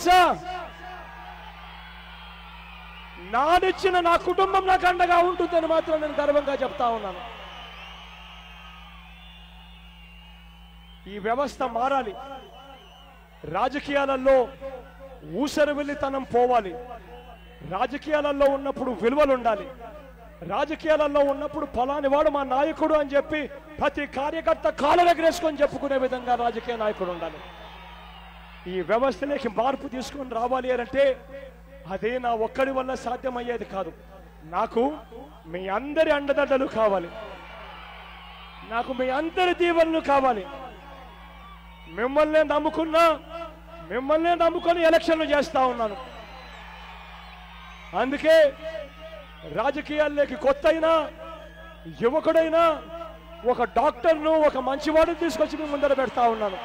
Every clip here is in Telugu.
తెలుసా నానిచ్చిన నా కుటుంబం నాకు అండగా ఉంటుందని మాత్రం నేను గర్వంగా చెప్తా ఉన్నాను ఈ వ్యవస్థ మారాలి రాజకీయాలలో ఊసరవెల్లితనం పోవాలి రాజకీయాలలో ఉన్నప్పుడు విలువలు ఉండాలి రాజకీయాలలో ఉన్నప్పుడు ఫలాని వాడు మా నాయకుడు అని చెప్పి ప్రతి కార్యకర్త కాళ్ళ ఎగరేసుకొని చెప్పుకునే విధంగా రాజకీయ నాయకుడు ఉండాలి ఈ వ్యవస్థలోకి మార్పు తీసుకొని రావాలి అని అంటే అదే నా ఒక్కడి వల్ల సాధ్యమయ్యేది కాదు నాకు మీ అందరి అండదండలు కావాలి నాకు మీ అందరి దీవెనలు కావాలి మిమ్మల్ని నమ్ముకున్నా మిమ్మల్ని నమ్ముకొని ఎలక్షన్లు చేస్తా ఉన్నాను అందుకే రాజకీయాల్లోకి కొత్త అయినా యువకుడైనా ఒక డాక్టర్ను ఒక మంచివాడిని తీసుకొచ్చి మీ ముందర పెడతా ఉన్నాను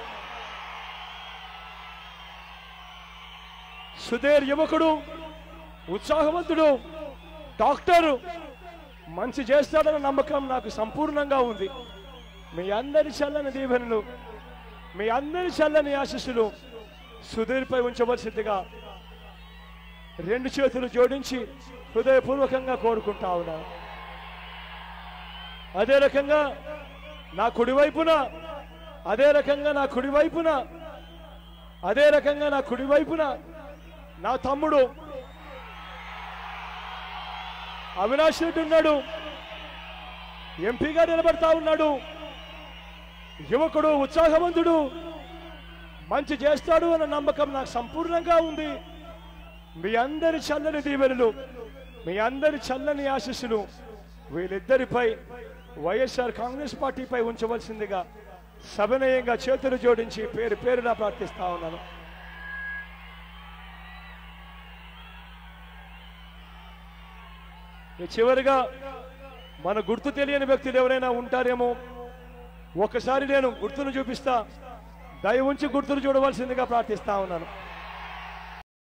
సుధీర్ యువకుడు ఉత్సాహవంతుడు డాక్టరు మంచి చేస్తాడన్న నమ్మకం నాకు సంపూర్ణంగా ఉంది మీ అందరి చల్లని దీవెనలు మీ అందరి చల్లని ఆశీస్సులు సుధీర్పై ఉంచవలసిందిగా రెండు చేతులు జోడించి హృదయపూర్వకంగా కోరుకుంటా ఉన్నాను అదే రకంగా నా కుడివైపున అదే రకంగా నా కుడివైపున అదే రకంగా నా కుడివైపున నా తమ్ముడు అవినాష్ రెడ్డి ఉన్నాడు ఎంపీగా నిలబడతా ఉన్నాడు యువకుడు ఉత్సాహవంతుడు మంచి చేస్తాడు అన్న నమ్మకం నాకు సంపూర్ణంగా ఉంది మీ అందరి చల్లని దీవెనలు మీ అందరి చల్లని ఆశీస్సులు వీళ్ళిద్దరిపై వైఎస్ఆర్ కాంగ్రెస్ పార్టీపై ఉంచవలసిందిగా సవినయంగా చేతులు జోడించి పేరు పేరున ప్రార్థిస్తా ఉన్నాను ఇక చివరిగా మన గుర్తు తెలియని వ్యక్తులు ఎవరైనా ఉంటారేమో ఒకసారి నేను గుర్తును చూపిస్తా దయ ఉంచి గుర్తులు చూడవలసిందిగా ప్రార్థిస్తా ఉన్నాను